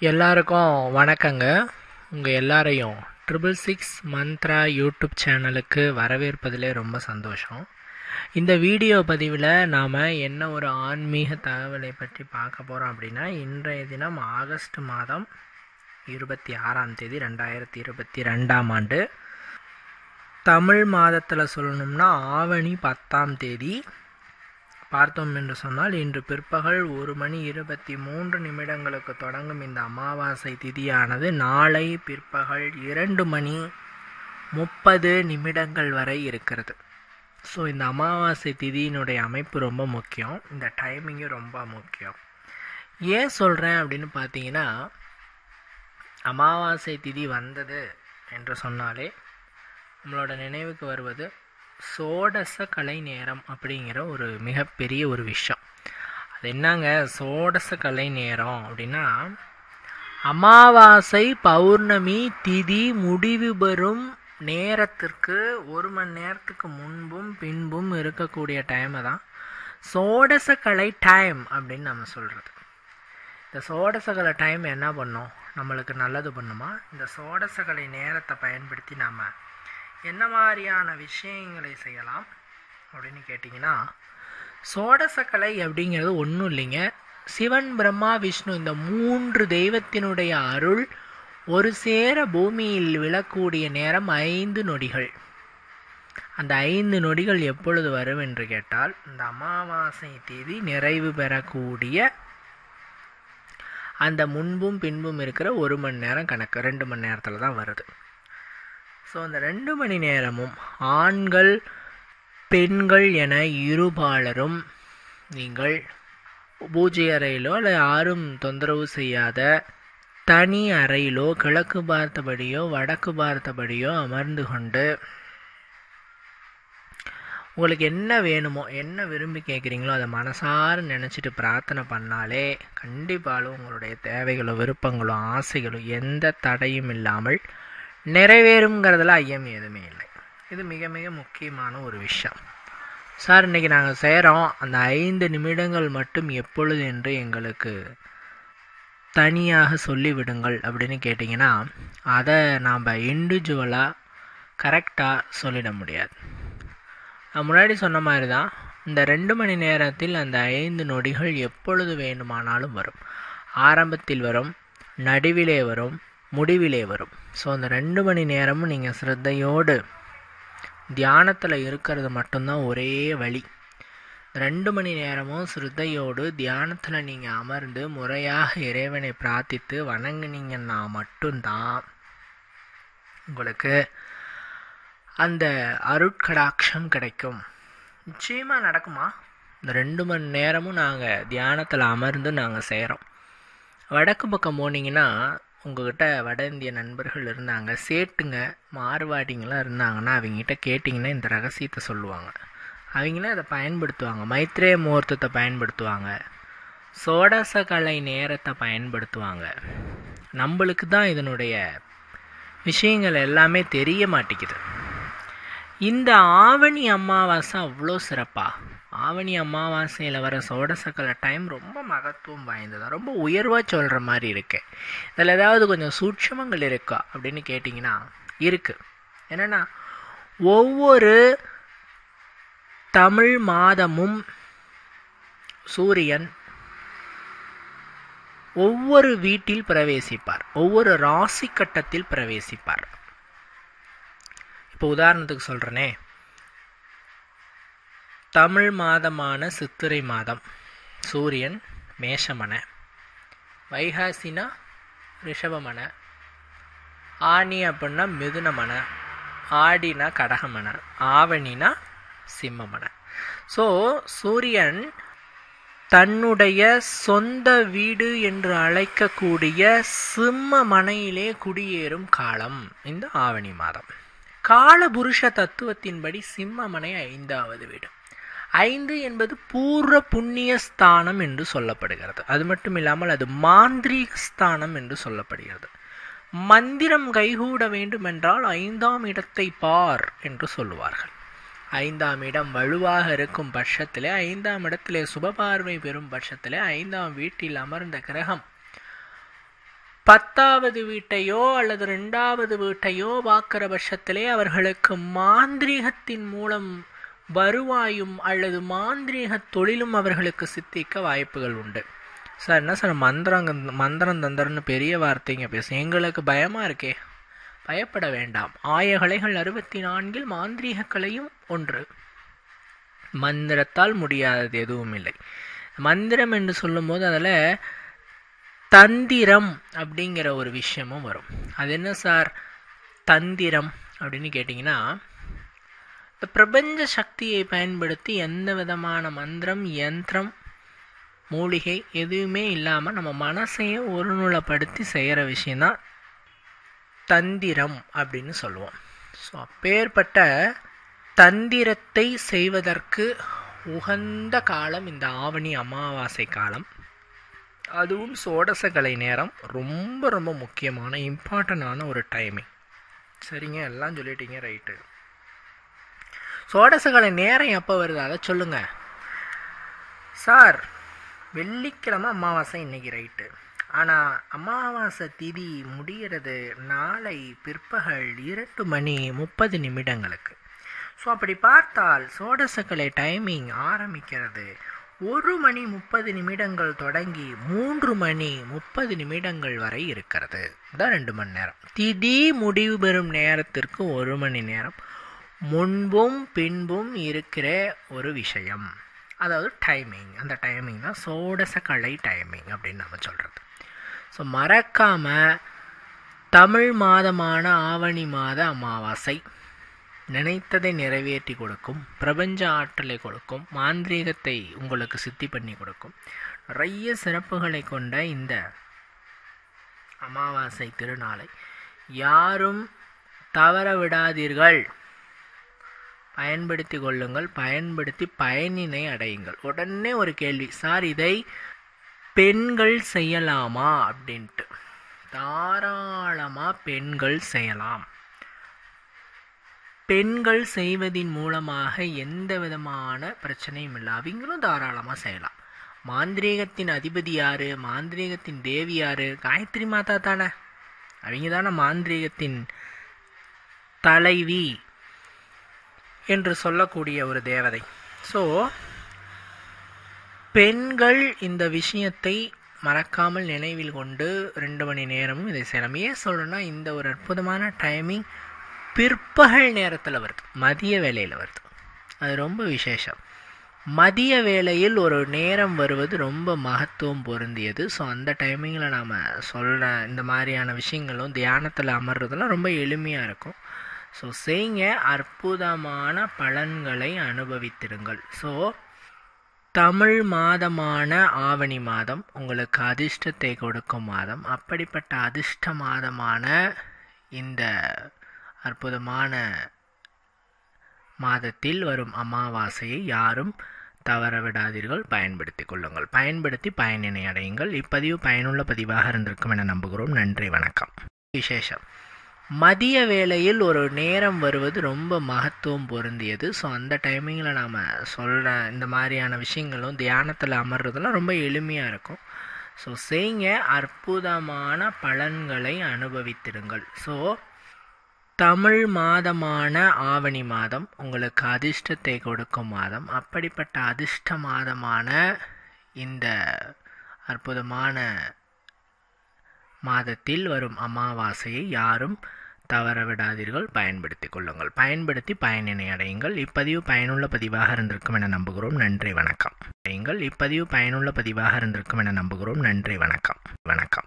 எல்லாருக்கும் வணக்கங்க உங்கள் எல்லாரையும் ட்ரிபிள் சிக்ஸ் மந்த்ரா யூடியூப் சேனலுக்கு வரவேற்பதிலே ரொம்ப சந்தோஷம் இந்த வீடியோ பதிவில் நாம் என்ன ஒரு ஆன்மீக தகவலை பற்றி பார்க்க போகிறோம் அப்படின்னா இன்றைய தினம் ஆகஸ்ட் மாதம் இருபத்தி ஆறாம் தேதி ரெண்டாயிரத்தி இருபத்தி ரெண்டாம் ஆண்டு தமிழ் மாதத்தில் சொல்லணும்னா ஆவணி பத்தாம் தேதி பார்த்தோம் என்று சொன்னால் இன்று பிற்பகல் ஒரு மணி இருபத்தி மூன்று நிமிடங்களுக்கு தொடங்கும் இந்த அமாவாசை திதியானது நாளை பிற்பகல் இரண்டு மணி முப்பது நிமிடங்கள் வரை இருக்கிறது ஸோ இந்த அமாவாசை திதியினுடைய அமைப்பு ரொம்ப முக்கியம் இந்த டைமிங்கும் ரொம்ப முக்கியம் ஏன் சொல்கிறேன் அப்படின்னு பார்த்தீங்கன்னா அமாவாசை திதி வந்தது என்று சொன்னாலே நம்மளோட நினைவுக்கு வருவது சோடச கலை நேரம் அப்படிங்கிற ஒரு மிகப்பெரிய ஒரு விஷயம் அது என்னங்க சோடச கலை நேரம் அப்படின்னா அமாவாசை பௌர்ணமி திதி முடிவு பெறும் நேரத்திற்கு ஒரு மணி நேரத்துக்கு முன்பும் பின்பும் இருக்கக்கூடிய டைமை தான் சோடச கலை டைம் அப்படின்னு நம்ம சொல்கிறது இந்த சோடசகலை டைம் என்ன பண்ணும் நம்மளுக்கு நல்லது பண்ணுமா இந்த சோடசகலை நேரத்தை பயன்படுத்தி நாம் என்ன மாதிரியான விஷயங்களை செய்யலாம் அப்படின்னு கேட்டிங்கன்னா சோடசக்கலை அப்படிங்கிறது ஒன்றும் இல்லைங்க சிவன் பிரம்மா விஷ்ணு இந்த மூன்று தெய்வத்தினுடைய அருள் ஒரு சேர பூமியில் விழக்கூடிய நேரம் ஐந்து நொடிகள் அந்த ஐந்து நொடிகள் எப்பொழுது வரும் என்று கேட்டால் இந்த அமாவாசை தேதி நிறைவு பெறக்கூடிய அந்த முன்பும் பின்பும் இருக்கிற ஒரு மணி நேரம் கணக்கு ரெண்டு மணி நேரத்தில் தான் வருது ஸோ அந்த ரெண்டு மணி நேரமும் ஆண்கள் பெண்கள் என இருபாலரும் நீங்கள் பூஜை அறையிலோ அல்ல யாரும் தொந்தரவு செய்யாத தனி அறையிலோ கிழக்கு பார்த்தபடியோ வடக்கு பார்த்தபடியோ அமர்ந்து கொண்டு உங்களுக்கு என்ன வேணுமோ என்ன விரும்பி கேட்குறீங்களோ அதை மனசார நினச்சிட்டு பிரார்த்தனை பண்ணாலே கண்டிப்பாலும் உங்களுடைய தேவைகளோ விருப்பங்களோ ஆசைகளோ எந்த தடையும் இல்லாமல் நிறைவேறுங்கிறதுல ஐயம் எதுவுமே இல்லை இது மிக மிக முக்கியமான ஒரு விஷயம் சார் இன்றைக்கி நாங்கள் செய்கிறோம் அந்த ஐந்து நிமிடங்கள் மட்டும் எப்பொழுது என்று எங்களுக்கு தனியாக சொல்லிவிடுங்கள் அப்படின்னு கேட்டிங்கன்னா அதை நாம் இண்டிவிஜுவலாக கரெக்டாக சொல்லிட முடியாது நான் முன்னாடி சொன்ன மாதிரி தான் இந்த ரெண்டு மணி நேரத்தில் அந்த ஐந்து நொடிகள் எப்பொழுது வேண்டுமானாலும் வரும் ஆரம்பத்தில் வரும் நடுவிலே வரும் முடிவிலே வரும் ஸோ அந்த ரெண்டு மணி நேரமும் நீங்கள் ஸ்ரத்தையோடு தியானத்தில் இருக்கிறது மட்டும்தான் ஒரே வழி ரெண்டு மணி நேரமும் ஸ்ரத்தையோடு தியானத்தில் நீங்கள் அமர்ந்து முறையாக இறைவனை பிரார்த்தித்து வணங்குனீங்கன்னா மட்டும்தான் உங்களுக்கு அந்த அருட்கடாட்சம் கிடைக்கும் நிச்சயமாக நடக்குமா இந்த ரெண்டு மணி நேரமும் நாங்கள் தியானத்தில் அமர்ந்து நாங்கள் செய்கிறோம் வடக்கு பக்கம் போனீங்கன்னா உங்ககிட்ட வட இந்திய நண்பர்கள் இருந்தாங்க சேட்டுங்க மார்வாடிங்களாம் இருந்தாங்கன்னா அவங்ககிட்ட கேட்டிங்கன்னா இந்த ரகசியத்தை சொல்லுவாங்க அவங்களாம் அதை பயன்படுத்துவாங்க மைத்ரேய முகூர்த்தத்தை பயன்படுத்துவாங்க சோடச கலை நேரத்தை பயன்படுத்துவாங்க நம்மளுக்கு தான் இதனுடைய விஷயங்கள் எல்லாமே தெரிய மாட்டேங்குது இந்த ஆவணி அமாவாசை அவ்வளோ சிறப்பா ஆவணி அமாவாசையில் வர சோடசக்கலை டைம் ரொம்ப மகத்துவம் வாய்ந்ததா ரொம்ப உயர்வாக சொல்கிற மாதிரி இருக்கு இதில் ஏதாவது கொஞ்சம் சூட்சமங்கள் இருக்கா அப்படின்னு கேட்டிங்கன்னா இருக்குது என்னென்னா ஒவ்வொரு தமிழ் மாதமும் சூரியன் ஒவ்வொரு வீட்டில் பிரவேசிப்பார் ஒவ்வொரு ராசி கட்டத்தில் பிரவேசிப்பார் இப்போ உதாரணத்துக்கு சொல்கிறேனே தமிழ் மாதமான சித்திரை மாதம் சூரியன் மேஷமன வைகாசினா ரிஷபமன ஆனி அப்படின்னா மிதுனமன ஆடினா கடகமன ஆவணினா சிம்மமன ஸோ சூரியன் தன்னுடைய சொந்த வீடு என்று அழைக்கக்கூடிய சிம்ம மனையிலே குடியேறும் காலம் இந்த ஆவணி மாதம் காலபுருஷ தத்துவத்தின்படி சிம்மமனை ஐந்தாவது வீடு ஐந்து என்பது பூர்வ புண்ணிய ஸ்தானம் என்று சொல்லப்படுகிறது அது மட்டும் இல்லாமல் அது மாந்திரீக ஸ்தானம் என்று சொல்லப்படுகிறது மந்திரம் கைகூட வேண்டுமென்றால் ஐந்தாம் இடத்தை பார் என்று சொல்லுவார்கள் ஐந்தாம் இடம் வலுவாக இருக்கும் பட்சத்திலே ஐந்தாம் இடத்திலே சுபபார்வை பெறும் பட்சத்திலே ஐந்தாம் வீட்டில் அமர்ந்த கிரகம் பத்தாவது வீட்டையோ அல்லது ரெண்டாவது வீட்டையோ பார்க்கிற பட்சத்திலே அவர்களுக்கு மாந்திரீகத்தின் மூலம் வருவாயும் அல்லது மாந்திரீக தொழிலும் அவர்களுக்கு சித்திக்க வாய்ப்புகள் உண்டு சார் என்ன சார் மந்திரம் மந்திரம் தந்திரன்னு பெரிய வார்த்தைங்க பேச எங்களுக்கு பயமா இருக்கே பயப்பட வேண்டாம் ஆயகலைகள் அறுபத்தி நான்கில் மாந்திரீக கலையும் ஒன்று மந்திரத்தால் முடியாதது எதுவும் இல்லை மந்திரம் என்று சொல்லும்போது அதில் தந்திரம் அப்படிங்கிற ஒரு விஷயமும் வரும் அது என்ன சார் தந்திரம் அப்படின்னு கேட்டிங்கன்னா இந்த பிரபஞ்ச சக்தியை பயன்படுத்தி எந்த விதமான மந்திரம் யந்திரம் மூலிகை எதுவுமே இல்லாமல் நம்ம மனசையே ஒருநிலைப்படுத்தி செய்கிற விஷயந்தான் தந்திரம் அப்படின்னு சொல்லுவோம் ஸோ அப்பேற்பட்ட தந்திரத்தை செய்வதற்கு உகந்த காலம் இந்த ஆவணி அமாவாசை காலம் அதுவும் சோடசகலை நேரம் ரொம்ப ரொம்ப முக்கியமான இம்பார்ட்டண்டான ஒரு டைமிங் சரிங்க எல்லாம் சொல்லிட்டீங்க ரைட்டு சோடசகலை நேரம் எப்போ வருது அதை சொல்லுங்க சார் வெள்ளிக்கிழமை அமாவாசை இன்னைக்கு ரைட்டு ஆனால் அமாவாசை திதி முடிகிறது நாளை பிற்பகல் இரண்டு மணி முப்பது நிமிடங்களுக்கு ஸோ அப்படி பார்த்தால் சோடசக்கலை டைமிங் ஆரம்பிக்கிறது ஒரு மணி முப்பது நிமிடங்கள் தொடங்கி மூன்று மணி முப்பது நிமிடங்கள் வரை இருக்கிறது தான் ரெண்டு மணி நேரம் திதி முடிவு பெறும் நேரத்திற்கு ஒரு மணி நேரம் முன்பும் பின்பும் இருக்கிற ஒரு விஷயம் அதாவது டைமிங் அந்த டைமிங் தான் சோடசக்கலை டைமிங் அப்படின்னு நம்ம சொல்கிறது ஸோ மறக்காமல் தமிழ் மாதமான ஆவணி மாத அமாவாசை நினைத்ததை நிறைவேற்றி கொடுக்கும் பிரபஞ்ச ஆற்றலை கொடுக்கும் மாந்திரீகத்தை உங்களுக்கு சித்தி பண்ணி கொடுக்கும் நிறைய சிறப்புகளை கொண்ட இந்த அமாவாசை திருநாளை யாரும் தவற விடாதீர்கள் பயன்படுத்தி கொள்ளுங்கள் பயன்படுத்தி பயனினை அடையுங்கள் உடனே ஒரு கேள்வி சார் இதை பெண்கள் செய்யலாமா அப்படின்ட்டு தாராளமாக பெண்கள் செய்யலாம் பெண்கள் செய்வதின் மூலமாக எந்த விதமான பிரச்சனையும் இல்லை அவங்களும் தாராளமாக செய்யலாம் மாந்திரீகத்தின் அதிபதி யாரு மாந்திரீகத்தின் தேவி யாரு காயத்ரி மாதா தானே அவங்க தானே மாந்திரீகத்தின் தலைவி என்று சொல்லக்கூடிய ஒரு தேவதை ஸோ பெண்கள் இந்த விஷயத்தை மறக்காமல் நினைவில் கொண்டு ரெண்டு மணி நேரமும் இதை செய்யலாம் ஏன் சொல்கிறேன்னா இந்த ஒரு அற்புதமான டைமிங் பிற்பகல் நேரத்தில் வருது மதிய வேலையில் வருது அது ரொம்ப விசேஷம் மதிய வேளையில் ஒரு நேரம் வருவது ரொம்ப மகத்துவம் பொருந்தியது ஸோ அந்த டைமிங்கில் நாம் சொல்கிற இந்த மாதிரியான விஷயங்களும் தியானத்தில் அமர்றதெல்லாம் ரொம்ப எளிமையாக இருக்கும் ஸோ செய்யுங்க அற்புதமான பலன்களை அனுபவித்திருங்கள் ஸோ தமிழ் மாதமான ஆவணி மாதம் உங்களுக்கு அதிர்ஷ்டத்தை கொடுக்கும் மாதம் அப்படிப்பட்ட அதிர்ஷ்ட மாதமான இந்த அற்புதமான மாதத்தில் வரும் அமாவாசையை யாரும் தவற விடாதீர்கள் பயன்படுத்தி கொள்ளுங்கள் பயன்படுத்தி பயனினை அடையுங்கள் இப்பதிவு பயனுள்ள பதிவாக இருந்திருக்கும் என நம்புகிறோம் நன்றி வணக்கம் விசேஷம் மதிய வேளையில் ஒரு நேரம் வருவது ரொம்ப மகத்துவம் பொருந்தியது ஸோ அந்த டைமிங்கில் நாம் சொல்கிற இந்த மாதிரியான விஷயங்களும் தியானத்தில் அமர்றதெல்லாம் ரொம்ப எளிமையாக இருக்கும் ஸோ செய்யுங்க அற்புதமான பலன்களை அனுபவித்திருங்கள் ஸோ தமிழ் மாதமான ஆவணி மாதம் உங்களுக்கு அதிர்ஷ்டத்தை கொடுக்கும் மாதம் அப்படிப்பட்ட அதிர்ஷ்ட மாதமான இந்த அற்புதமான மாதத்தில் வரும் அமாவாசையை யாரும் தவற விடாதீர்கள் பயன்படுத்தி கொள்ளுங்கள் பயன்படுத்தி பயனினை அடையுங்கள் இப்பதிவு பயனுள்ள பதிவாக இருந்திருக்கும் என நம்புகிறோம் நன்றி வணக்கம் அடையுங்கள் இப்பதிவு பயனுள்ள பதிவாக இருந்திருக்கும் என நம்புகிறோம் நன்றி வணக்கம் வணக்கம்